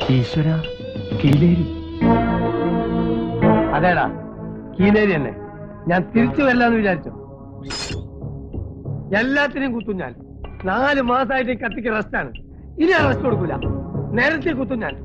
ഈശ്വര കീലേരി അതേടാ കീലേരി തന്നെ ഞാൻ തിരിച്ചു വരില്ലാന്ന് വിചാരിച്ചു എല്ലാത്തിനെയും കുത്തും ഞാൻ നാല് മാസമായിട്ട് ഈ കത്തിക്ക് റെസ്റ്റാണ് ഇനി ഞാൻ റെസ്റ്റ് കൊടുക്കൂല നേരത്തെ കുത്തും ഞാൻ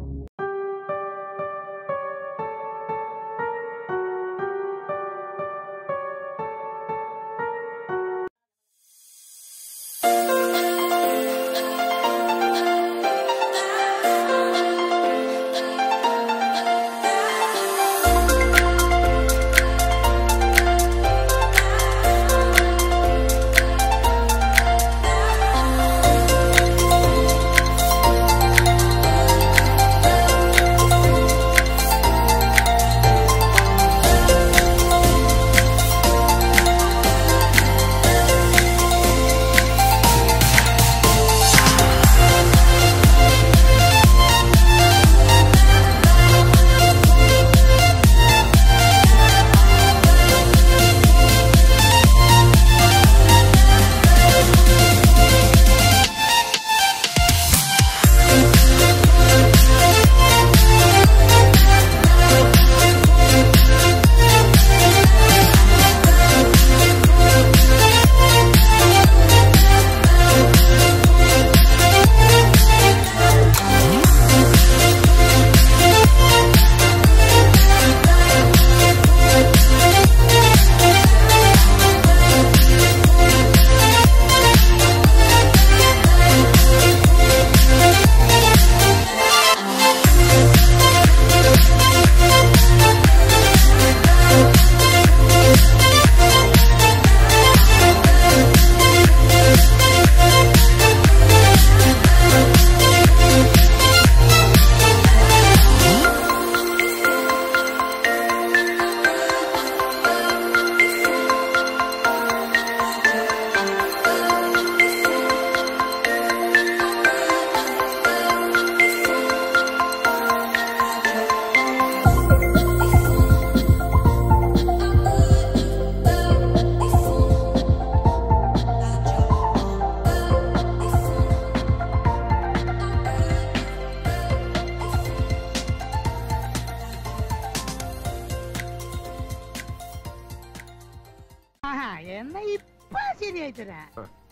ആഹാ എന്നാ ഇപ്പൊ ശരിയായി തരാ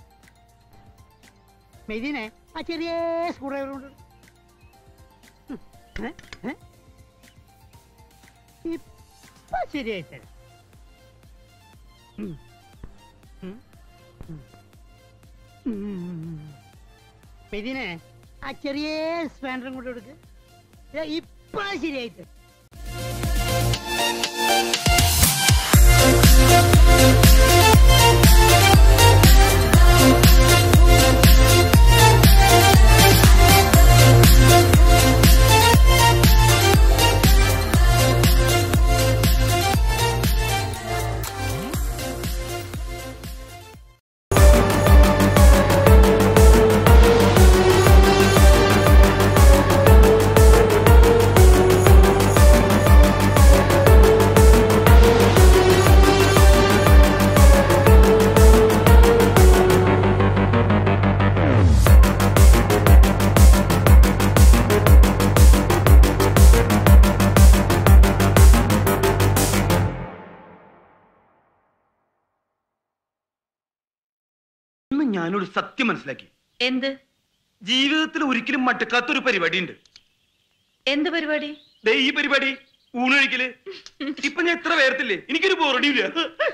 മെതിനെ ആ ചെറിയ സ്ക്രൂ ഡ്രൈവർ കൊണ്ട് ഉം, ഏ, ഏ? ഇപ്പൊ ശരിയായി തരാം ഉം, ഉം, ഉം, ഉം. മെതിനെ ആ ചെറിയ സ്പാൻഡറും കൊണ്ട് കൊടുക്ക് ദേ ഇപ്പൊ ശരിയായി തരാം ഇന്ന് ഞാനൊരു സത്യം മനസ്സിലാക്കി എന്ത് ജീവിതത്തിൽ ഒരിക്കലും മടുക്കാത്തൊരു പരിപാടി ഉണ്ട് എന്ത് പരിപാടി ദേ ഈ പരിപാടി ഊണൊഴിക്കല് ഇപ്പൊ ഞാൻ എത്ര പേർത്തില്ലേ എനിക്കൊരു ബോറടിയില്ല